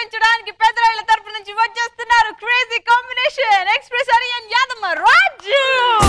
పెంచడానికి పెద్దరాయిల తరపు నుంచి వచ్చేస్తున్నారు క్రేజీ కాంబినేషన్ ఎక్స్ప్రెస్ అరియన్ యాదమ్మ రాజు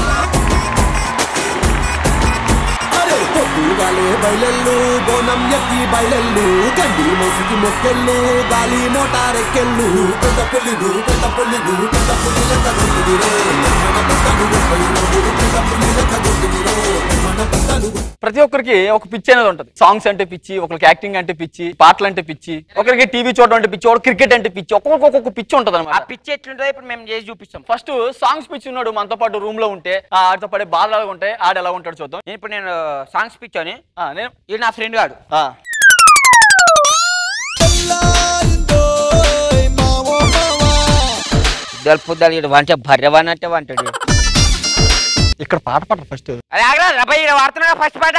పొద్దుగాలే బయలెల్లు బోనం ఎత్తి బయలెల్లు గండి మోసికి మొక్కెళ్ళు గాలి మోటారెక్కెళ్ళు పెద్ద పుల్లిలు పెద్ద పుల్లిలు పెద్ద పుల్లి లెక్క గుర్తుదిరే మన పెద్దలు పెద్ద పుల్లి లెక్క గుర్తుదిరే మన పెద్దలు ప్రతి ఒక్కరికి ఒక పిచ్చి అనేది ఉంటుంది సాంగ్స్ అంటే పిచ్చి ఒకరికి యాక్టింగ్ అంటే పిచ్చి పాటలు అంటే పిచ్చి ఒకరికి టీవీ చూడడం అంటే పిచ్చి ఒకరికి క్రికెట్ అంటే పిచ్చి ఒక్కొక్కరికి ఒక్కొక్క పిచ్చి ఉంటుంది ఆ అనమాట పిచ్చి ఎట్లుంటుందో ఇప్పుడు మేము చేసి చూపిస్తాం ఫస్ట్ సాంగ్స్ పిచ్చి ఉన్నాడు మనతో పాటు రూమ్ లో ఉంటే ఆ ఆడితో పడే బాధలు ఎలా ఉంటాయి ఆడ ఎలా ఉంటాడు చూద్దాం నేను ఇప్పుడు నేను సాంగ్స్ పిచ్ అని ఆ, నేను ఇది నా ఫ్రెండ్ గాడు ఆ, దొలుపుద్దాలు ఇడు వంట భర్రవాన్ అంటే వంటాడు ఇక్కడ పాట పాట ఫస్ట్ అరే ఆగరా రబాయి ఈడ వాడుతున్నా ఫస్ట్ పాట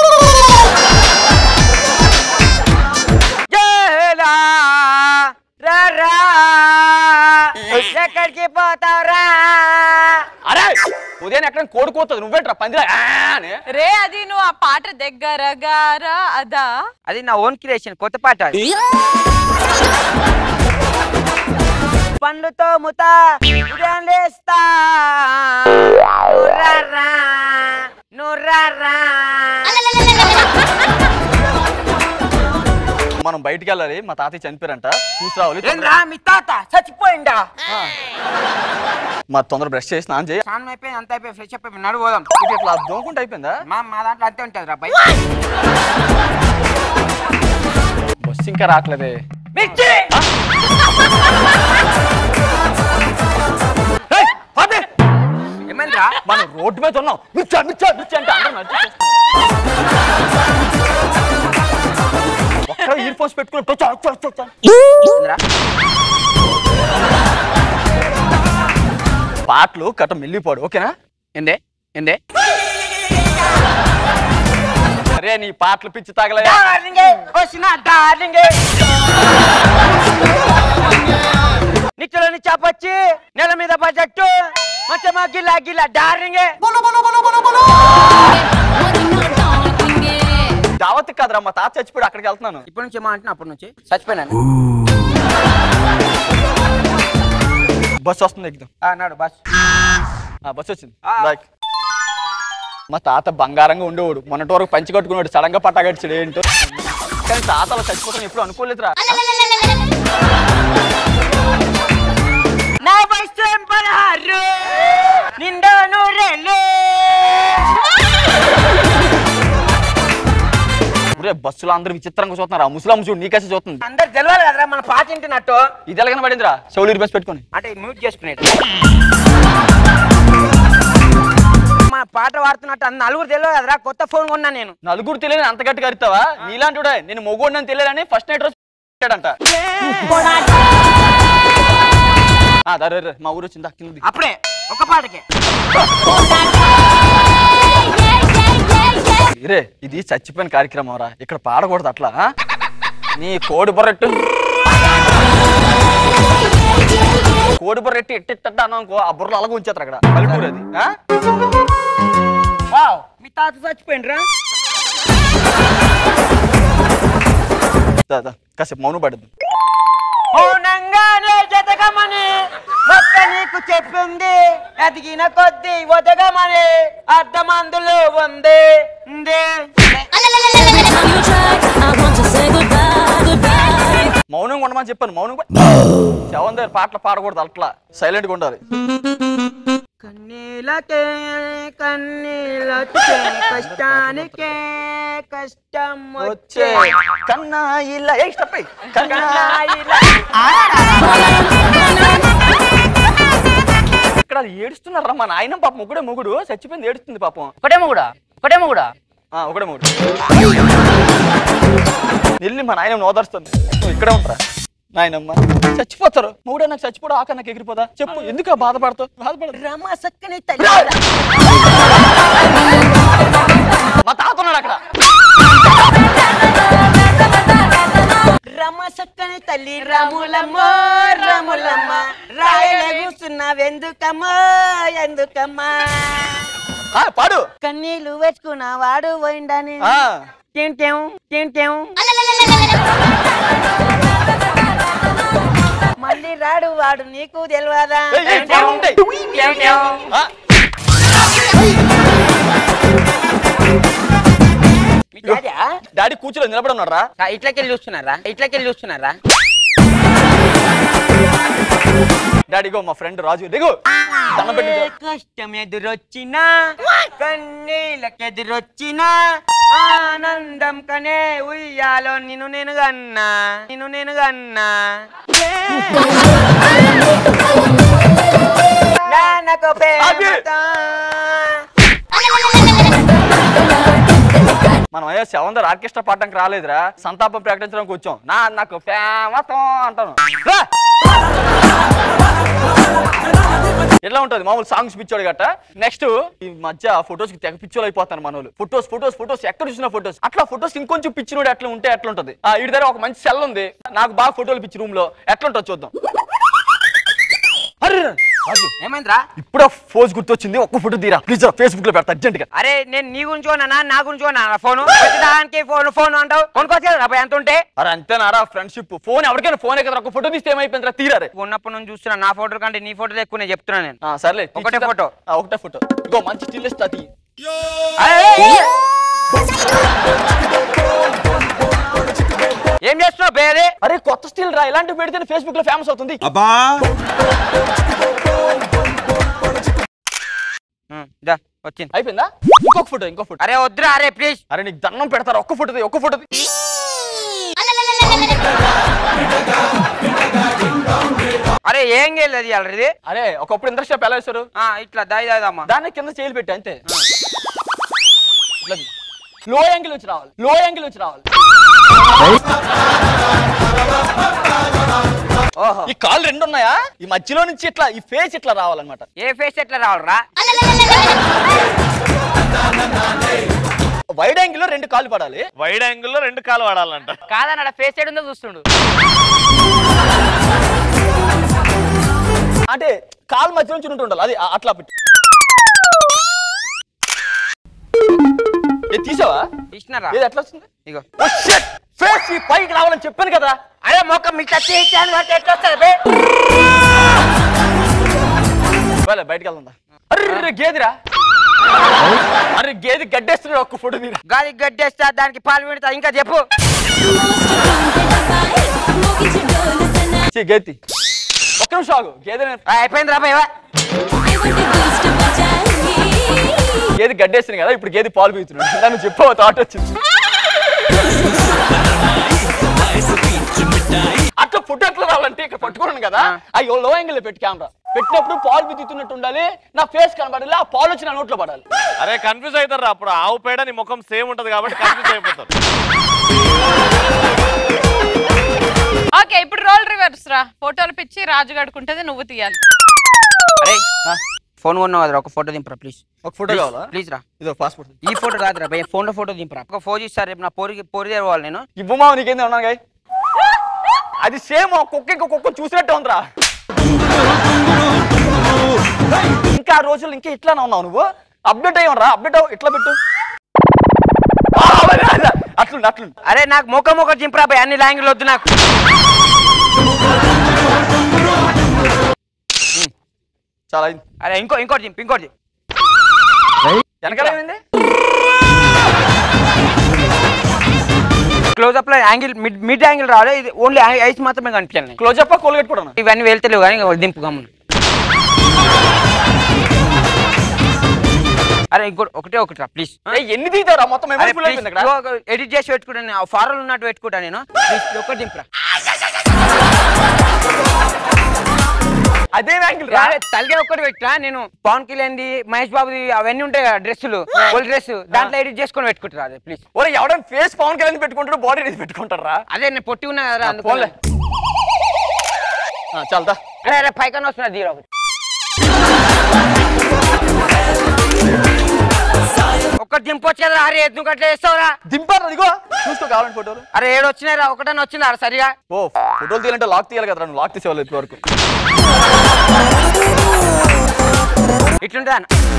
జేలా, రా, రా, ఎక్కడికి పోతావురా అరే ఉదయం ఎక్కడ కోడుకోతుంది నువ్వేంట్రా పందిరా ఆ అని రే అది నువ్వు ఆ పాట దగ్గర గారా అదా అది నా ఓన్ క్రియేషన్ కొత్త పాట అది. పండ్లు తోముతా ఉదయం లేస్తా నుర్రారా, నుర్రారా. మనం బయటికి వెళ్ళాలి మా తాతయ్య చనిపోయారంట చూసి రావాలి ఏంద్రా మీ తాత చచ్చిపోయిందా మా తొందర బ్రష్ చేసి స్నానం చేయి స్నానం అయిపోయింది అంత అయిపోయి ఫ్రెష్ అప్ అయిపోయి నడు పోదాం ఇది ఇట్లా దోముకుంటే అయిపోయిందా మా మా దాంట్లో అంతే ఉంటుంది రా బస్సు ఇంకా రావట్లేదే మిర్చి ఏయ్, ఆపే! ఏమైందిరా మనం రోడ్డు మీద ఉన్నాం మిర్చా మిర్చా మిర్చి అంటే అందరూ నడిచేస్తున్నారు ఒక్కడ ఇయర్ ఫోన్స్ పెట్టుకుని చొచ్చా, చొచ్చా, చొచ్చా. ఏందిరా? పాటలు కట్ట మెల్లిపోడు ఓకేనా ఏందే ఏందే అరే నీ పాటలు పిచ్చి తగలయా డార్లింగే వచ్చిన డార్లింగే నిచ్చులోని చాపొచ్చి నెల మీద బజెట్టు మంచమా గిల్లా గిల్లా డార్లింగే దావత్ కాదురా మా తాత చచ్చిపోయాడు అక్కడికి వెళ్తున్నాను ఇప్పటి నుంచి ఏమో అంటున్నా అప్పటి నుంచి చచ్చిపోయినాను బస్సు వస్తుంది ఎక్కుదాం ఆ, నాడు బస్ ఆ, బస్సు వచ్చింది ఆ. బైక్ మా తాత బంగారంగా ఉండేవాడు మొన్నటి వరకు పంచి కట్టుకున్నాడు సడన్ గా పట్టాగడిచాడు ఏంటో కానీ తాత అలా చచ్చిపోతాను ఎప్పుడు అనుకోలేదురా నా వయసు పదహారు నిండా నూరేళ్ళు ఒరే బస్సులో అందరూ విచిత్రంగా చూస్తున్నారు ఆ ముసలమ్మ చూడు నీకేసి చూస్తుంది అందరు తెలియాలి కదరా మన పాట వింటున్నట్టు ఇది ఎలాగైనా పడిందిరా చెవులు బస్ పెట్టుకొని అంటే మ్యూట్ చేసుకునేది మన పాట పాడుతున్నట్టు అన్ని నలుగురు తెలియదు కదరా కొత్త ఫోన్ కొన్నా నేను నలుగురు తెలియని అంత గట్టిగా అరుతావా నీలాంటి నేను మొగోడిని తెలియదని ఫస్ట్ నైట్ రోజు పెట్టాడంట ఆ, దా, రే, రే, మా ఊరు వచ్చింది కింది అప్పుడే ఒక పాటకే రే ఇది చచ్చిపోయిన కార్యక్రమం రా ఇక్కడ పాడకూడదు అట్లా ఆ? నీ కోడి బొర్రెట్టు కోడి బొర్రెట్టి ఎట్టిట్ట అనుకో ఆ బుర్రలు అలాగ ఉంచేస్తారు అక్కడ పల్లెటూరు అది ఆ? వావ్ మీ తాత చచ్చిపోయిండ్రా దా, దా, కాసేపు మౌనం పడద్దు మౌనంగానే జతకమని మొక్క నీకు చెప్పింది ఎదిగిన కొద్ది ఒదగమని అర్థమందులో ఉంది ఉంది. మౌనంగా ఉండమని చెప్పాను మౌనం శవం దగ్గర పాటలు పాడకూడదు అట్లా సైలెంట్గా ఉండాలి కన్నీలకే కన్నీలకే కష్టానికే కష్టం వచ్చే వచ్చే కన్నా ఇలా ఏ స్టెప్ ఎయ్. కన్నా కన్నాయిలా. ఇక్కడ అది ఏడుస్తున్నారా మా నాయన పాపం ఒకడే మొగుడు చచ్చిపోయింది ఏడుస్తుంది పాపం ఒకటేమో కూడా ఒకటేమో కూడా ఆ, ఒకడే మూడు వెళ్ళి మా నాయన ఓదరుస్తుంది నువ్వు ఇక్కడే ఉంటారా నాయనమ్మ చచ్చిపోతారు మూడే నాకు చచ్చిపోవడం ఆక నాకు ఎగిరిపోదా చెప్పు ఎందుకు ఆ బాధపడతావు బాధపడదు రమ సక్కని తల్లి మా తాత ఉన్నాడు అక్కడ రమ సక్కని తల్లి రాములమ్మ రాములమ్మ రాయల కూర్చున్నావెందుకమ్మా ఎందుకమ్మా ఆ, పాడు కన్నీళ్ళు వేసుకున్న వాడు పోయిండని ఆ, తింటేం తింటేం మళ్ళీ రాడు వాడు నీకు తెలియదా ఏయ్, ఏయ్, ఫోన్ ఉంటాయి. ఆ, మీ డాడీయా? డాడీ కూర్చోలేదు నిలబడి ఉన్నాడు రా ఆ, ఇట్లకెళ్ళి చూస్తున్నారా ఇట్లకెళ్ళి చూస్తున్నారా డాడీ గో మా ఫ్రెండ్ రాజు దిగు దండం పెట్టు ఏ కష్టం ఎదురొచ్చినా కన్నీళ్ళకెదురొచ్చినా ఆనందం కనే ఉయ్యాలో నిన్ను నేను గన్నా నిన్ను నేను గన్నా నాన్నకు ప్రేమతో. మనం అయ్యో సెవెందర్ ఆర్కెస్ట్రా పాడడానికి రాలేదురా సంతాపం ప్రకటించడానికి వచ్చాం నా నాకు ఫేమతం అంటాను రా! ఎట్లా ఉంటది మామూలు సాంగ్స్ పిచ్చోడు గట్ట నెక్స్ట్ ఈ మధ్య ఫొటోస్ కి తెగ పిచ్చోలు అయిపోతాను మనోళ్ళు ఫొటోస్ ఫొటోస్ ఫొటోస్ ఎక్కడ చూసిన ఫొటోస్ అట్లా ఫొటోస్ ఇంకొంచెం పిచ్చినోడు ఎట్లా ఉంటే ఎట్లా ఉంటది ఆ ఇటు దగ్గర ఒక మంచి సెల్ ఉంది నాకు బాగా ఫోటోలు పిచ్చి రూమ్ లో ఎట్లా ఉంటుంది చూద్దాం అరే రాజు ఏమైందిరా ఇప్పుడే ఫోజ్ గుర్తొచ్చింది ఒక్క ఫోటో తీరా ప్లీజ్ ఫేస్బుక్ లో పెడతా అర్జెంట్ గా అరే నేను నీ గురించి కొన్నా నా గురించి కొన్నా ఫోన్ దానికి ఫోన్ ఫోన్ అంటావు కొనుక్కోవచ్చు కదా అబ్బాయి ఎంత ఉంటే అరే అంతేనారా ఫ్రెండ్షిప్ ఫోన్ ఎవరికైనా ఫోనే కదా ఒక ఫోటో తీస్తే ఏమైపోయిందిరా తీరారే ఉన్నప్పటి నుంచి చూస్తున్నా నా ఫోటో కంటే నీ ఫోటో ఎక్కువ నేను చెప్తున్నా నేను ఆ, సర్లే ఒకటే తీసి- ఫోటో. ఆ, ఒకటే ఫోటో ఇంకో మంచి స్టిల్ ఇస్తా తీ ఏం చేస్తున్నావు బేరే అరే కొత్త స్టిల్ రా ఇలాంటివి పెడితే ఫేస్బుక్ లో ఫేమస్ అవుతుంది అబ్బా దా వచ్చింది అయిపోయిందా ఇంకొక ఫోటో ఇంకో ఫోటో అరే వద్దురా అరే ప్లీజ్ అరే నీకు దండం పెడతారా ఒక్క ఫోటో తీ, ఒక్క ఫోటో తీ. అరే ఏం చేయలేదు ఇవాళ ఇది అరే ఒకప్పుడు ఇంద్ర షాప్ ఎలా వేస్తారు ఆ, ఇట్లా దాయి దాదామా దాన్ని కింద చేయలు పెట్టి అంతే లో యాంగిల్ వచ్చి రావాలి లో యాంగిల్ వచ్చి రావాలి ఓహో ఈ కాలు రెండు ఉన్నాయా ఈ మధ్యలో నుంచి ఇట్లా ఈ ఫేస్ ఇట్లా రావాలన్నమాట ఏ ఫేస్ ఎట్లా రావాలరా వైడ్ యాంగిల్ లో రెండు కాలు పడాలి వైడ్ యాంగిల్ లో రెండు కాలు వాడాలంట కాదన్నాడ ఫేస్ ఎడుందో చూస్తుండు అంటే కాలు మధ్య నుంచి ఉంటూ ఉండాలి అది ఆ- అట్లా పెట్టి ఏ తీసావా ఇచ్చినారా ఏది ఎట్లా వచ్చింది ఇగో ఫేస్ ఈ పైకి రావాలని చెప్పాను కదా అరే మొక్క మీకు వచ్చి ఇచ్చాను కాబట్టి ఎట్లా వస్తుంది బే వెళ్ళ బయటకు వెళ్దా అరే గేదిరా అరే గేది గడ్డేస్తున్నాడు ఒక్క ఫోటో తీరా గాలి గడ్డేస్తా దానికి పాలు పెడతా ఇంకా చెప్పు చీ, గేతి ఒక్క నిమిషం ఆగు గేదె ఆ, అయిపోయింది రా భయ్యా గేది గడ్డేస్తుంది కదా ఇప్పుడు గేది పాలు పీతున్నాడు నన్ను చెప్పావు థాట్ వచ్చింది అట్లా ఫోటో ఎట్లా రావాలంటే ఇక్కడ పట్టుకున్నాను కదా అయ్యో లో యాంగిల్ పెట్టి కెమెరా పెట్టినప్పుడు పాలు బిద్దుతున్నట్టు ఉండాలి నా ఫేస్ కనబడాలి ఆ పాలు వచ్చి నా నోట్లో పడాలి అరే కన్ఫ్యూజ్ అవుతారు అప్పుడు ఆవు పేడ నీ ముఖం సేమ్ ఉంటది కాబట్టి కన్ఫ్యూజ్ అయిపోతారు ఓకే ఇప్పుడు రోల్ రివర్స్ రా ఫోటోలు పిచ్చి రాజు గడుకుంటది నువ్వు తీయాలి అరే ఆ, ఫోన్ కొన్నావు కదరా ఒక ఫోటో దింపరా ప్లీజ్ ఒక ఫోటో కావాలా ప్లీజ్ రా ఇదో పాస్పోర్ట్ ఈ ఫోటో కాదురా భయ్య ఫోన్ లో ఫోటో దింపరా ఒక ఫోన్ ఇస్తారు రేపు నా పోరికి పోరి తెరవాలి నేను ఇవ్వమా నీకేంది ఉన్నా గాయ అది సేమ్ కుక్క ఇంకో కుక్క చూసినట్టే ఉందిరా ఇంకా ఆ రోజులు ఇంకా ఇట్లానే ఉన్నావు నువ్వు అప్డేట్ అయ్యి రా అప్డేట్ అవ్వ ఇట్లా పెట్టు ఆ, అదే, అదే, అట్లుండి అట్లుండి అరే నాకు ముఖం ముఖం దింపరా భయ్య అన్ని లాంగ్వేజ్ వద్దు నాకు చాలా అయింది అరే ఇంకో ఇంకోటి దింపు ఇంకోటి దింపు. వెనకాల ఏమైంది close up low angle mid mid angle రావాలి ఇది ఓన్లీ ఐస్ మాత్రమే కనిపించాలి నాకు. క్లోజ్ అప్ కోల్గేట్ కూడా ఇవన్నీ వెళ్తలేవు కానీ ఇంకో దింపు గమ్మున అరే ఇంకోటి ఒకటే ఒకటి రా ప్లీజ్ ఎన్ని తీతారా మొత్తం మెమరీ అయిపోయింది అక్కడ ఎడిట్ చేసి పెట్టుకుంటాను ఫారెన్ ఉన్నట్టు పెట్టుకుంటా నేను Please, ఇది ఒకటి దింపురా అదే యాంగిల్ రా అరే, తలకే ఒక్కటి పెట్టా నేను పవన్ కళ్యాణ్ మహేష్ బాబుది అవన్నీ ఉంటాయి కదా డ్రెస్సులు ఓల్డ్ డ్రెస్ దాంట్లో ఎడిట్ చేసుకొని పెట్టుకుంటారా అదే ప్లీజ్ ఒరే ఎవడైనా ఫేస్ పవన్ కళ్యాణ్ పెట్టుకుంటాడు బాడీ అనేది పెట్టుకుంటారా అదే నేను పొట్టి ఉన్నా కదా అందుకు పోన్లే ఆ, చాలదా అరే అరే పైకన్నా వస్తున్నా దీరా ఒకటి ఒక్కటి దింపొచ్చు కదా అరే ఎందుకు అట్లా చేస్తావురా దింపారు ఇదిగో చూసుకో కావాలంటే ఫోటోలు అరే ఏడు వచ్చినాయిరా ఒకటన్నా వచ్చిందా రా సరిగా ఓ ఫోటోలు తీయాలంటే లాక్ తీయాలి కదా నువ్వు లాక్ తీసేవాళ్ళు ఇప్పటి వరకు ఇట్లుంటుందా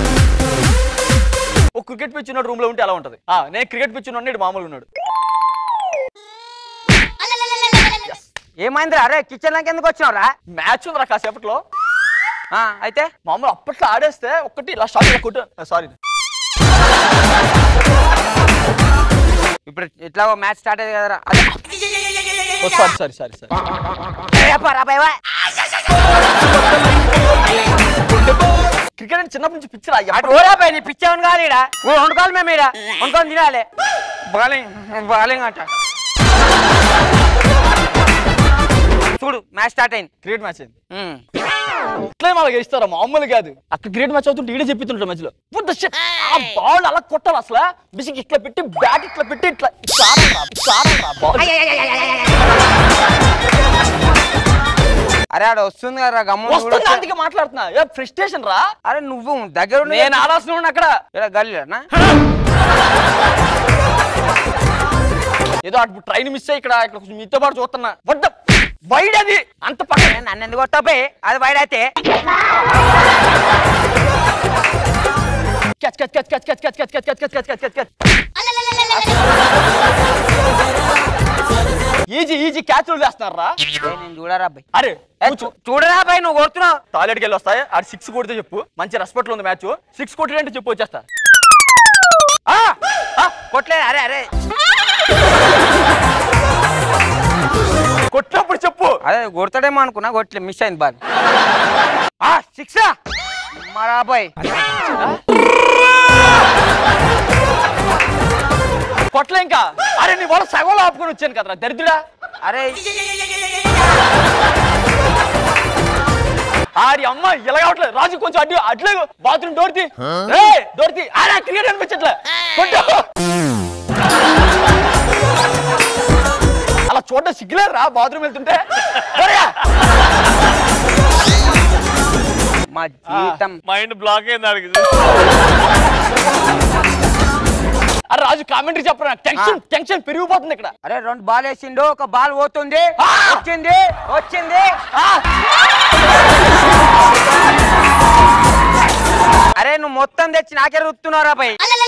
ఒక క్రికెట్ పిచ్ ఉన్న రూమ్ లో ఉంటే అలా ఉంటది ఆ నేను క్రికెట్ పిచ్ ఉన్నాడు మామూలుగా ఉన్నాడు ఏమైందిరా అరే కిచెన్ లాకి ఎందుకు వచ్చినావురా మ్యాచ్ ఉందిరా కాసేపట్లో ఆ, అయితే మామూలు అప్పట్లో ఆడేస్తే ఒక్కటి ఇలా షాట్ కొట్టు సారీ ఇప్పుడు ఎట్లా మ్యాచ్ స్టార్ట్ అయ్యింది కదరా అదే sorry sorry sorry sorry cricket అంటే చిన్నప్పటి నుంచి పిచ్చిరా అటు ఓరా పై నీ పిచ్చావును కాదు ఈడ ఓ వండుకోవాలి మేము ఈడ వండుకొని తినాలి బౌలింగ్ బౌలింగ్ అంట చూడు మ్యాచ్ స్టార్ట్ అయింది క్రికెట్ మ్యాచ్ అయింది ఉమ్. ఇట్లే మనకి ఇస్తారా మామూలు కాదు అక్కడ క్రికెట్ మ్యాచ్ అవుతుంటే ఈడే చెప్తుంటాడు మధ్యలో What the shit? ఆ బాల్ అలా కొట్టాలి అసలు బిసికి ఇట్లా పెట్టి బ్యాట్ ఇట్లా పెట్టి ఇట్లా ఇట్లా ఆడాలిరా, ఇట్లా ఆడాలిరా ball. అరే ఆడ వస్తుంది కదా గమ్ము వస్తుంది అందుకే మాట్లాడుతున్నా ఏ ఫ్రస్ట్రేషన్ రా అరే నువ్వు దగ్గర ఉండి నేను ఆడాల్సిన వాడిని అక్కడ ఈడ గల్లీనా ఏదో అటు ట్రైన్ మిస్ అయ్యి ఇక్కడ ఇక్కడ కొంచెం మీతో పాటు చూస్తున్నా వడ్డ వైడ్ అది అంత పక్కన నన్ను ఎందుకు కొట్టాపే అది బయట అయితే catch catch catch catch catch catch catch catch catch catch catch catch easy easy catch వదిలేస్తున్నారా నేను చూడరా అబ్బాయి అరే ఏ, చూ- చూడరా అబ్బాయి నువ్వు కొడుతున్నావు టాయిలెట్కి వెళ్ళి వస్తాయి ఆడు సిక్స్ కొడితే చెప్పు మంచి రెస్పెక్ట్ ఉంది మ్యాచ్ సిక్స్ కొట్టినంటే చెప్పు వచ్చేస్తా ఆ, ఆ, కొట్టలేదు అరే అరే కొట్టినప్పుడు చెప్పు అదే కొడతాడేమో అనుకున్నా కొట్టలే మిస్ అయింది బాల్ ఆ సిక్స్ మరా అబ్బాయి కొట్టలే ఇంకా అరే నీ వాళ్ళ సగంలో ఆపుకొని వచ్చాను కదరా దరిద్రుడా అరే ఆడి అమ్మ ఇలా కావట్లేదు రాజు కొంచెం అడ్డు అట్లే బాత్రూమ్ డోర్ తీ డోర్ తీ ఆడా క్రికెట్ అనిపించట్లే కొట్టు అలా చూడ సిగ్గులేదు రా బాత్రూమ్ వెళ్తుంటే త్వరగా. మా జీవితం మైండ్ బ్లాక్ అయింది ఆడికి అరే రాజు కామెంటరీ చెప్పరా టెన్షన్ టెన్షన్ పెరిగిపోతుంది ఇక్కడ అరే రెండు బాల్ వేసిండు ఒక బాల్ పోతుంది ఆ! వచ్చింది వచ్చింది ఆ, అరే నువ్వు మొత్తం తెచ్చి నాకే రుత్తున్నారా పై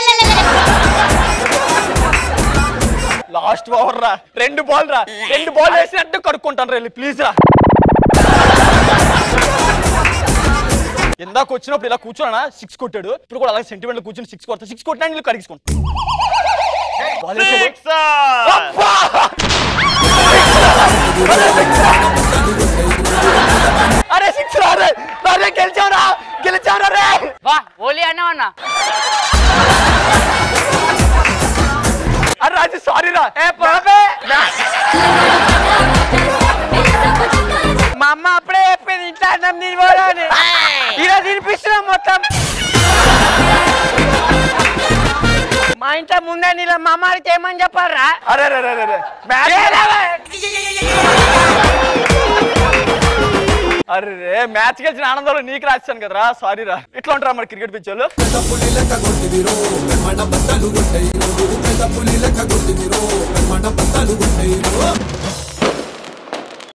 లాస్ట్ ఓవర్ రా రెండు బాల్ రా రెండు బాల్ వేసినట్టు కడుక్కుంటాను రా ప్లీజ్ రా ఇందాక వచ్చినప్పుడు ఇలా కూర్చున్నా సిక్స్ కొట్టాడు ఇప్పుడు కూడా అలాగే సెంటిమెంట్ కూర్చొని సిక్స్ కొడతా సిక్స్ కొట్టినా నీళ్ళు కడిగించుకుంటా Ball వేసాడు. Six! అబ్బా! అరే సిక్స్ రా రే రే గెలిచావురా గెలిచావురా రే వా ఓలీ అన్నావన్నా అరే రాజు సారీ రా ఏ పోపే మా అమ్మ అప్పుడే చెప్పింది ఇంట్లో అన్నం తినిపోవాలని ఇలా తినిపిస్తున్నాం మొత్తం మా ఇంట్లో ముందే నీళ్ళ మా అమ్మ అడిగితే ఏమని చెప్పారా అరే రే రే రే రే మ్యాచ్ అరే రే మ్యాచ్ గెలిచిన ఆనందంలో నీకు రాశాను కదరా సారీ రా ఇట్లా ఉంటారా మరి క్రికెట్ పిచ్ వాళ్ళు పెద్ద పులి లెక్క కొట్టిదిరో మన బట్టలు కొట్టేయరు పెద్ద పులి లెక్క కొట్టిదిరో మన బట్టలు కొట్టేయరు